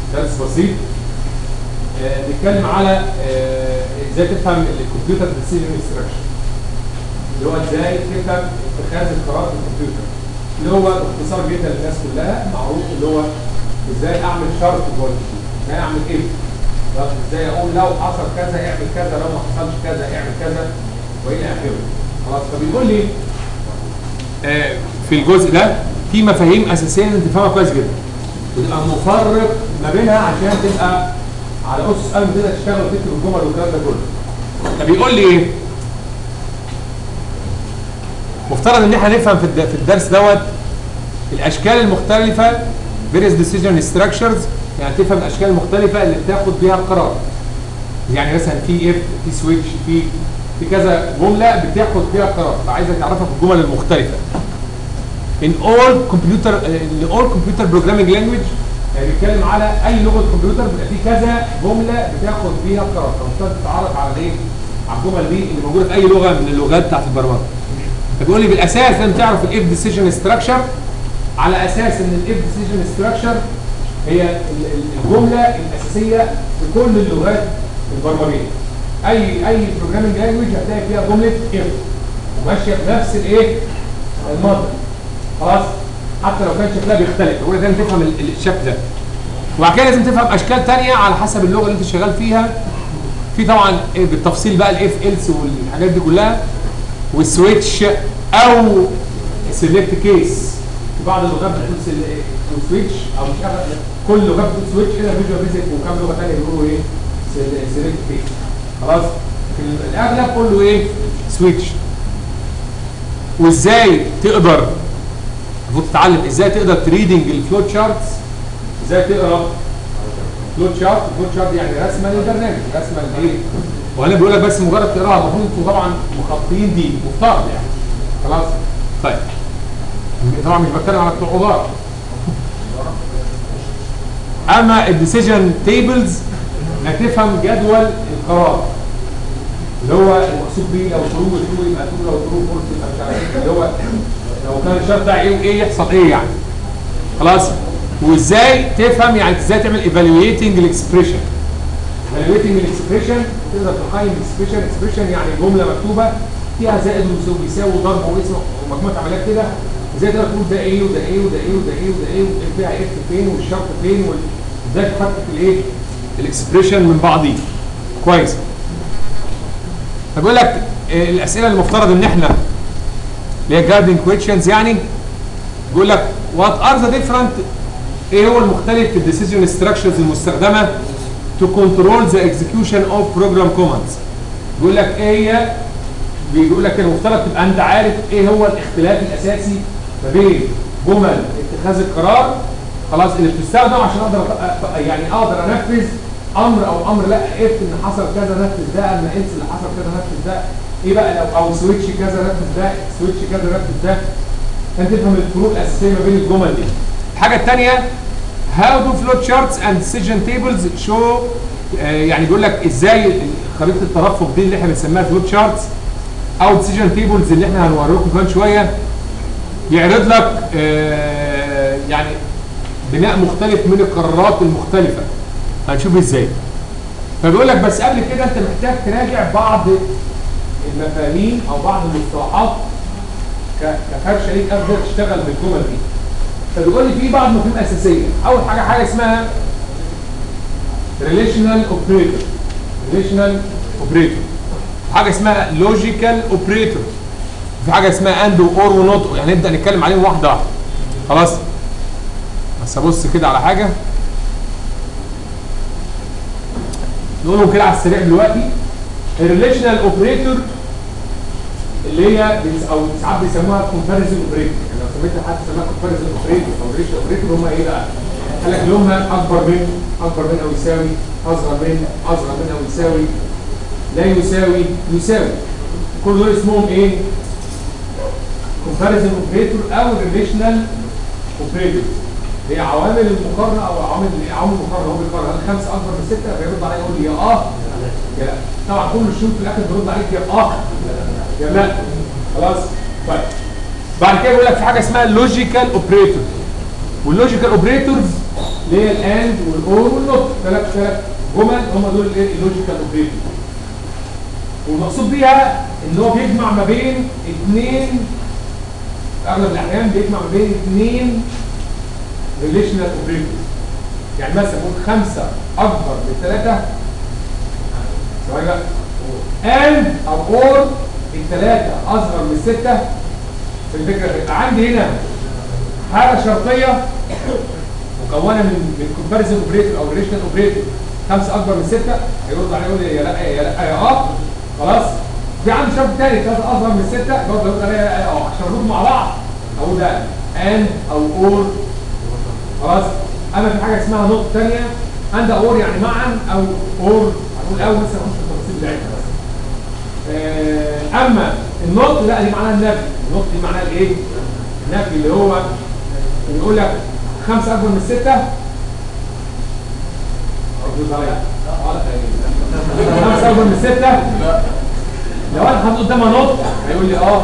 درس بسيط آه، نتكلم على آه، ازاي تفهم الكمبيوتر ديسيجن انستراكشن اللي هو ازاي تفهم اتخاذ القرار في الكمبيوتر اللي هو باختصار جدا للناس كلها معروف اللي هو ازاي اعمل شرط جوه الكمبيوتر ازاي اعمل ايه ازاي اقول لو حصل كذا اعمل كذا لو ما حصلش كذا اعمل كذا والى اخره خلاص فبيقول لي آه، في الجزء ده في مفاهيم اساسيه لازم تفهمها كويس جدا وتبقى مفرق ما بينها عشان تبقى على اسس قلب تقدر تشتغل وتكتب الجمل والكلام ده كله فبيقول لي ايه مفترض ان احنا نفهم في الد- في الدرس دوت الاشكال المختلفه various decision structures يعني تفهم الاشكال المختلفه اللي بتاخد بيها القرار يعني مثلا في اف في سويتش في في كذا جمله بتاخد فيها قرار فعايزك تعرفها في الجمل المختلفه in all computer in all computer programming language يعني بيتكلم على اي لغه كمبيوتر بيبقى في كذا جمله بتاخد فيها قرار فمحتاج تتعرف على ايه على الجمل دي اللي موجوده في اي لغه من اللغات بتاعت البرمجه فبيقول لي بالاساس لازم تعرف الاف ديسيجن ستراكشر على اساس ان الاف ديسيجن ستراكشر هي ال- ال- الجمله الاساسيه في كل اللغات البرمجيه اي اي بروجرامنج لانجويج هتلاقي فيها جمله اف وماشيه بنفس الايه المنطق خلاص حتى لو كان شكلها بيختلف يقول لك لازم تفهم ال- ال- الشكل ده وبعد كده لازم تفهم اشكال تانية على حسب اللغه اللي انت شغال فيها في طبعا إيه بالتفصيل بقى الاف الس والحاجات دي كلها والسويتش او سيلكت كيس في بعض اللغات بتقول سل- سويتش او مش عارف كل لغه بتقول سويتش كده فيجوال بيزك وكام لغه ثانيه بيقولوا ايه سيلكت كيس خلاص في الاغلب كله ايه سويتش وازاي تقدر المفروض تتعلم ازاي تقدر تريدنج الفلو تشارتس ازاي تقرا فلو تشارت الفلو تشارت يعني رسمه للبرنامج رسمه لايه وانا بقول لك بس مجرد تقراها المفروض انتوا طبعا مخططين دي مفترض يعني خلاص طيب طبعا مش بتكلم على بتوع وزاره اما الديسيجن تيبلز انك تفهم جدول القرار اللي هو المقصود بيه لو ترو ترو يبقى ترو لو ترو فولس يبقى مش عارف ايه اللي هو لو كان الشرط ده ايه وايه يحصل ايه يعني خلاص وازاي تفهم يعني ازاي تعمل ايفالويتنج الاكسبريشن ايفالويتنج الاكسبريشن تقدر تقيم الاكسبريشن اكسبريشن يعني جمله مكتوبه فيها زائد ويساوي بيساوي وضرب واسم ومجموعه عمليات كده ازاي تقدر تقول ده ايه وده ايه وده ايه وده ايه وده ايه وده فيها اف فين والشرط فين وازاي تفكك الايه الاكسبريشن من بعضيه كويس فبيقول لك آه، الاسئله المفترض ان احنا اللي هي جاردنج كويشنز يعني بيقول لك وات ار ذا ديفرنت ايه هو المختلف في الديسيجن ستراكشرز المستخدمه تو كنترول ذا اكزكيوشن اوف بروجرام كوماندز بيقول لك ايه هي بيقول لك المفترض تبقى انت عارف ايه هو الاختلاف الاساسي ما بين جمل اتخاذ القرار خلاص اللي بتستخدم عشان اقدر أ- أ- يعني اقدر انفذ امر او امر لا اف ان حصل كذا نفذ ده اما انس اللي حصل كذا نفذ ده ايه بقى لو او سويتش كذا نفذ ده سويتش كذا نفذ ده انت تفهم الفروق الاساسيه ما بين الجمل دي الحاجه الثانيه how do flow charts and decision tables show آه، يعني بيقول لك ازاي خريطه الترفق دي اللي احنا بنسميها فلو تشارتس او decision tables اللي احنا هنوريكم كمان شويه يعرض لك آه، يعني بناء مختلف من القرارات المختلفه هنشوف ازاي فبيقول لك بس قبل كده انت محتاج تراجع بعض المفاهيم او بعض المصطلحات ك- كفرشه ليك قبل ما تشتغل بالجمل دي فبيقول لي في بعض مفاهيم اساسيه اول حاجه حاجه اسمها ريليشنال اوبريتور ريليشنال اوبريتور حاجه اسمها لوجيكال اوبريتور في حاجه اسمها اند واور ونوت يعني نبدا نتكلم عليهم واحده واحده خلاص بس ابص كده على حاجه نقولهم كده على السريع دلوقتي الريليشنال اوبريتور اللي هي بيس- او ساعات بيسموها كومباريزن اوبريتور يعني لو سميت حد سماها كومباريزن اوبريتور او ريليشنال اوبريتور هم ايه بقى؟ قال لك اللي هم اكبر من اكبر من او يساوي اصغر من اصغر من او يساوي لا يساوي يساوي كل دول اسمهم ايه؟ كومباريزن اوبريتور او ريليشنال اوبريتور هي عوامل المقارنه او عوامل عوامل المقارنه هو بيقارن هل خمسه اكبر من سته فيرد عليه يقول لي يا اه يا لا طبعا كل الشروط في الاخر بيرد عليك يا اه يا لا خلاص طيب بعد كده بيقول لك في حاجه اسمها لوجيكال اوبريتور واللوجيكال اوبريتورز اللي هي الاند والاور والنوت ثلاث ثلاث جمل هم دول الايه اللوجيكال اوبريتور والمقصود بيها ان هو بيجمع ما بين اثنين في اغلب الاحيان بيجمع ما بين اثنين ريليشنال اوبريتورز يعني مثلا ممكن خمسه اكبر من ثلاثه ثواني بقى اند او اور الثلاثه اصغر من السته في الفكره يبقى عندي هنا حاله شرطيه مكونه من من كومباريزن اوبريتور او ريليشنال اوبريتور خمسه اكبر من سته هيرد عليه يقول لي يا لا يا لا يا اه خلاص في عندي شرط ثاني ثلاثه اصغر من سته برضه يقول عليه يا اه عشان ارد مع بعض اقول ده اند او اور خلاص اما في حاجه اسمها نقطه ثانيه اند اور يعني معا او اور هنقول اول لسه مش التفاصيل بتاعتها بس آه، اما النقط لا دي معناها النفي النقط دي معناها الايه النفي اللي هو بيقول لك خمسه اكبر من سته أردود عليا. خمسه اكبر من سته لو انا حاطط قدامها نقط هيقول لي اه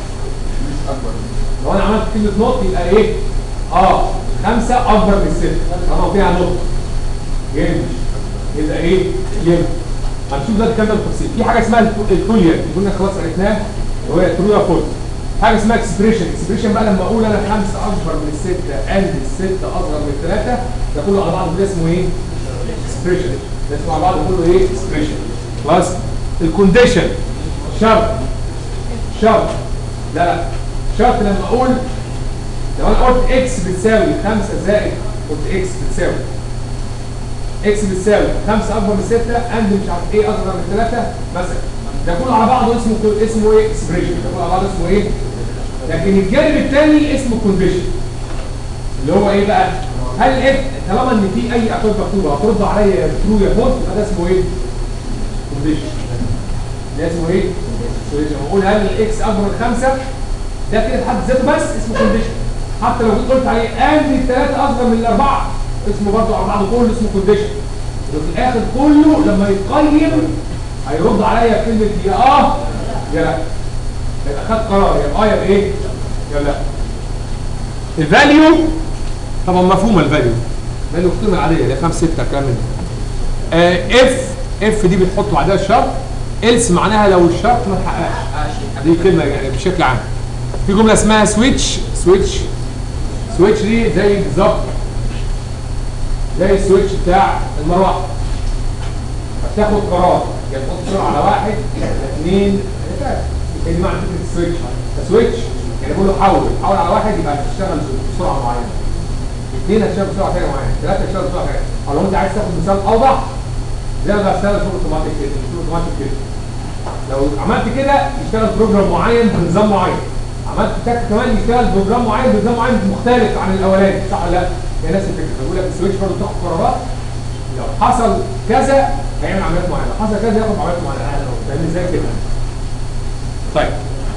لو انا عملت كلمه نقط يبقى ايه اه خمسه اكبر من سته طالما فيها نقط جامد يبقى ايه يبقى هنشوف ده الكلام ده بالتفصيل في حاجه اسمها الكوليا قلنا خلاص عرفناها وهي ترو فولس حاجه اسمها اكسبريشن اكسبريشن بقى لما اقول انا خمسه اكبر من السته قلب السته اصغر من الثلاثه ده كله على بعضه ده اسمه ايه؟ اكسبريشن ده اسمه على بعضه كله ايه؟ اكسبريشن خلاص الكونديشن شرط شرط لا لا شرط لما اقول لو انا قلت اكس بتساوي 5 زائد قلت اكس بتساوي اكس بتساوي 5 اكبر من 6 اند مش عارف ايه اصغر من 3 مثلا ده كله على بعضه اسمه اسمه ايه اكسبريشن ده كله على بعضه اسمه ايه لكن الجانب الثاني اسمه كونديشن اللي هو ايه بقى هل اف طالما ان في اي اكواد مكتوبه هترد عليا يا ترو يا فولس يبقى ده اسمه ايه كونديشن ده اسمه ايه كونديشن بقول هل الاكس اكبر من 5 ده كده في حد ذاته بس اسمه كونديشن حتى لو جيت قلت عليه اند الثلاثه اصغر من الاربعه اسمه برضه على بعضه كله اسمه كونديشن وفي الاخر كله لما يتقيم هيرد عليا كلمه يا اه يا لا يبقى خد قرار يا اه يا ايه يا لا الفاليو طبعا مفهومه الفاليو الفاليو القيمه العاديه اللي 5 6 الكلام من ده اف اف دي بتحط بعدها الشرط إلس معناها لو الشرط ما اتحققش دي كلمه يعني بشكل عام في جمله اسمها سويتش سويتش سويتش دي زي بالظبط زي السويتش بتاع المروحه فتاخد قرار يا تحط سرعه على واحد على اثنين ثلاثه دي معنى فكره السويتش فسويتش يعني بقول له حول حول على واحد يبقى هتشتغل بسرعه معينه اثنين هتشتغل بسرعه ثانيه معينه ثلاثه هتشتغل بسرعه ثانيه او لو انت عايز تاخد مثال اوضح زي ما بشتغل شغل اوتوماتيك كده شغل اوتوماتيك كده لو عملت كده يشتغل بروجرام معين بنظام معين عملت تك كمان يشتغل بروجرام معين بنظام معين مختلف عن الاولاني صح ولا لا؟ هي نفس الفكره بقول لك السويتش برضه تاخد قرارات لو حصل كذا هيعمل عمليات معينه لو حصل كذا ياخد عمليات معينه فاهم ازاي كده؟ طيب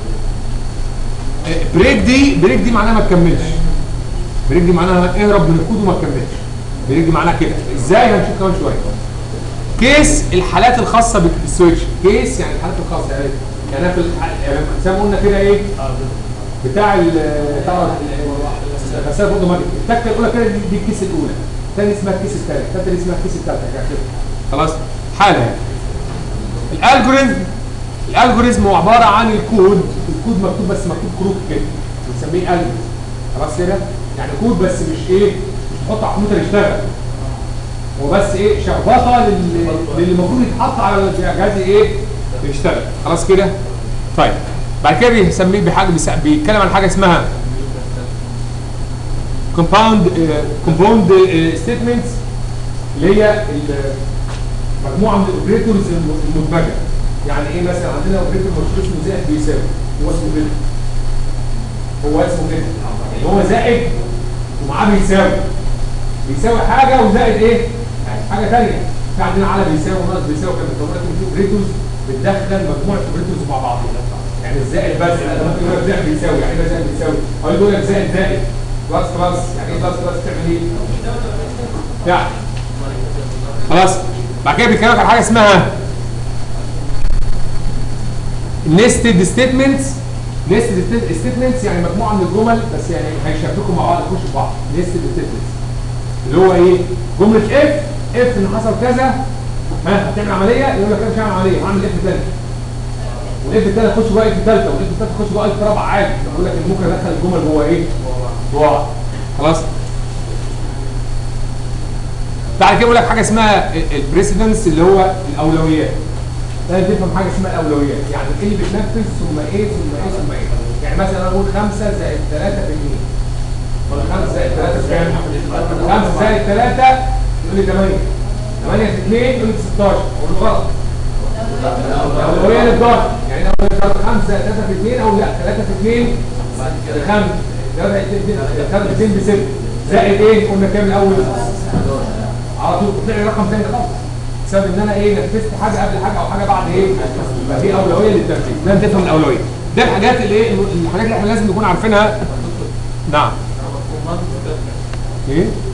بريك دي بريك دي معناها ما تكملش بريك دي معناها اهرب من الكود وما تكملش بريك دي معناها كده ازاي هنشوف كمان شويه كيس الحالات الخاصه بالسويتش كيس يعني الحالات الخاصه يعني يعني أنا في الح- يعني زي ما قلنا كده ايه بتاع ال بتاع الغساله برضه ماجيك التكه الاولى كده دي, دي الكيس الاولى الثاني اسمها الكيس الثالث الثالثه دي اسمها الكيس الثالثه كده كده. خلاص حاله يعني الالجوريزم الالجوريزم هو عباره عن الكود الكود مكتوب بس مكتوب كروك كده بنسميه الجوريزم خلاص كده يعني كود بس مش ايه مش تحط على الكمبيوتر يشتغل هو بس ايه شخبطه لل- للي المفروض يتحط على الجهاز ايه يشتغل خلاص كده طيب بعد كده بيسميه بحاجه بيس- بيتكلم عن حاجه اسمها كومباوند كومباوند ستيتمنتس اللي هي ال- مجموعه من الاوبريتورز المدمجه يعني ايه مثلا عندنا اوبريتور مشهور اسمه زائد بيساوي هو اسمه كده هو اسمه كده يعني هو زائد ومعاه بيساوي بيساوي حاجه وزائد ايه؟ يعني حاجه ثانيه في عندنا على بيساوي وناقص بيساوي كده بتقول لك في اوبريتورز بتدخل مجموعه اوبريتورز مع بعض يعني الزائد بس لا ده ممكن يقول لك زائد بيساوي يعني ايه زائد بيساوي او يقول لك زائد زائد بلس بلس يعني ايه بلس بلس تعمل ايه؟ يعني خلاص بعد كده بيتكلمك عن حاجه اسمها نيستد ستيتمنتس نيستد ستيتمنتس يعني مجموعه من الجمل بس يعني هيشبكوا مع بعض يخشوا في بعض نيستد ستيتمنتس اللي هو ايه جمله اف اف ان حصل كذا ها هتعمل عمليه يقول لك انا مش هعمل عمليه هعمل اف تاني والاف التاني تخش جوه اف ثالثه والاف الثالثه تخش جوه اف رابعه عادي بقول لك ممكن ادخل الجمل جوه ايه جوه بعض. خلاص بعد كده بقول لك حاجه اسمها البريسيدنس اللي هو الاولويات لازم تفهم حاجه اسمها الاولويات يعني ايه اللي بتنفذ ثم ايه ثم ايه ثم ايه يعني مثلا انا اقول 5 زائد 3 في 2 ولا 5 زائد 3 في كام 5 زائد 3 يقول لي 8 8 في 2 يقول لي 16 اقول له غلط الاولويه للضغط يعني انا اقول 5 زائد 3 في 2 او لا 3 في 2 ب 5 3 في 2 ب 6 زائد ايه قلنا كام الاول على طول طلع لي رقم ثاني خالص بسبب ان انا ايه نفذت حاجه قبل حاجه او حاجه بعد ايه يبقى في اولويه للتنفيذ لازم تفهم الاولويه ده الحاجات اللي ايه الحاجات اللي احنا لازم نكون عارفينها نعم ايه